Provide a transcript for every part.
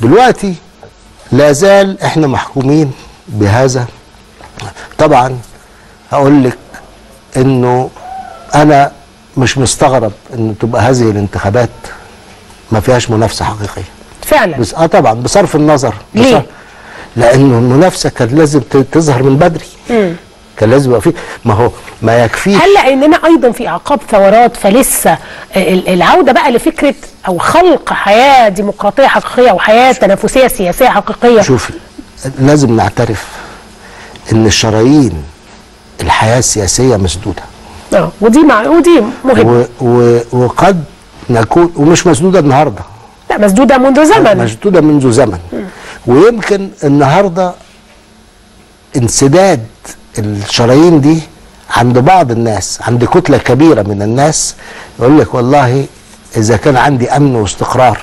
دلوقتي لا زال احنا محكومين بهذا طبعا هقول لك انه انا مش مستغرب ان تبقى هذه الانتخابات ما فيهاش منافسه حقيقيه فعلا بس اه طبعا بصرف النظر ليه؟ بصرف لانه المنافسه كان لازم ت- تظهر من بدري كان لازم يبقى في ما هو ما يكفيش هل لاننا ايضا في اعقاب ثورات فلسه ال- العوده بقى لفكره او خلق حياه ديمقراطيه حقيقيه وحياه تنافسيه سياسيه حقيقيه شوفي لازم نعترف ان الشرايين الحياه السياسيه مسدوده اه ودي مع ودي مهمه و و وقد نكون ومش مسدوده النهارده لا مسدوده منذ زمن مسدوده منذ زمن ويمكن النهارده انسداد الشرايين دي عند بعض الناس عند كتله كبيره من الناس يقول لك والله اذا كان عندي امن واستقرار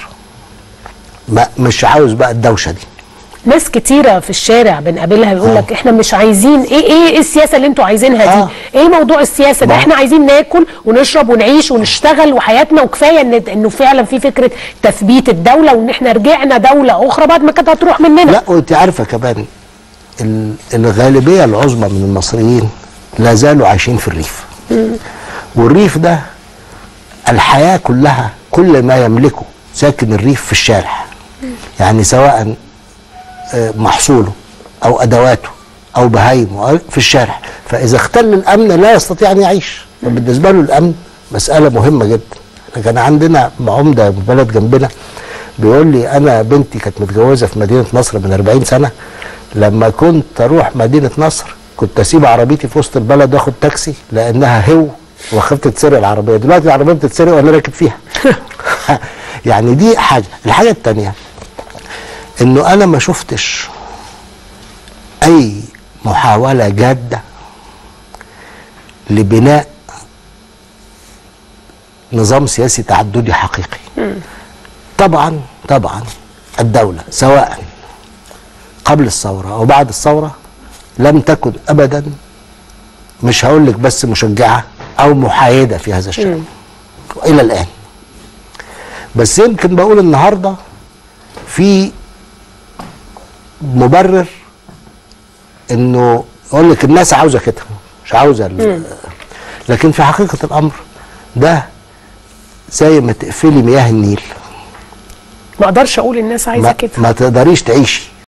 ما مش عاوز بقى الدوشه دي ناس كتيرة في الشارع بنقابلها يقول آه. لك احنا مش عايزين ايه ايه إيه السياسة اللي انتوا عايزينها دي؟ آه. ايه موضوع السياسة ده؟ ما- احنا عايزين ناكل ونشرب ونعيش ونشتغل وحياتنا وكفاية ان انه فعلا في فكرة تثبيت الدولة وان احنا رجعنا دولة اخرى بعد ما كانت هتروح مننا. لا وانت عارفه كمان ال- الغالبيه العظمى من المصريين لا زالوا عايشين في الريف والريف ده الحياه كلها كل ما يملكه ساكن الريف في الشارع يعني سواء آه، محصوله او ادواته او بهايمه أو- في الشارع فاذا اختل الامن لا يستطيع ان يعيش فبالنسبه له الامن مساله مهمه جدا إحنا كان عندنا عمده في بلد جنبنا بيقول لي انا بنتي كانت متجوزه في مدينه نصر من 40 سنه لما كنت اروح مدينه نصر كنت اسيب عربيتي في وسط البلد واخد تاكسي لانها هو وخفت تتسرق العربيه دلوقتي العربيه بتتسرق وانا راكب فيها يعني دي حاجه الحاجه الثانيه انه انا ما شفتش اي محاوله جاده لبناء نظام سياسي تعددي حقيقي طبعا طبعا الدوله سواء قبل الثوره او بعد الثوره لم تكن ابدا مش هقول لك بس مشجعه او محايده في هذا الشان والى الان بس يمكن بقول النهارده في مبرر انه يقول لك الناس عاوزه كده مش عاوزه ال- لكن في حقيقه الامر ده زي ما تقفلي مياه النيل ما اقدرش اقول الناس عايزه ما, كده. ما تقدريش تعيشي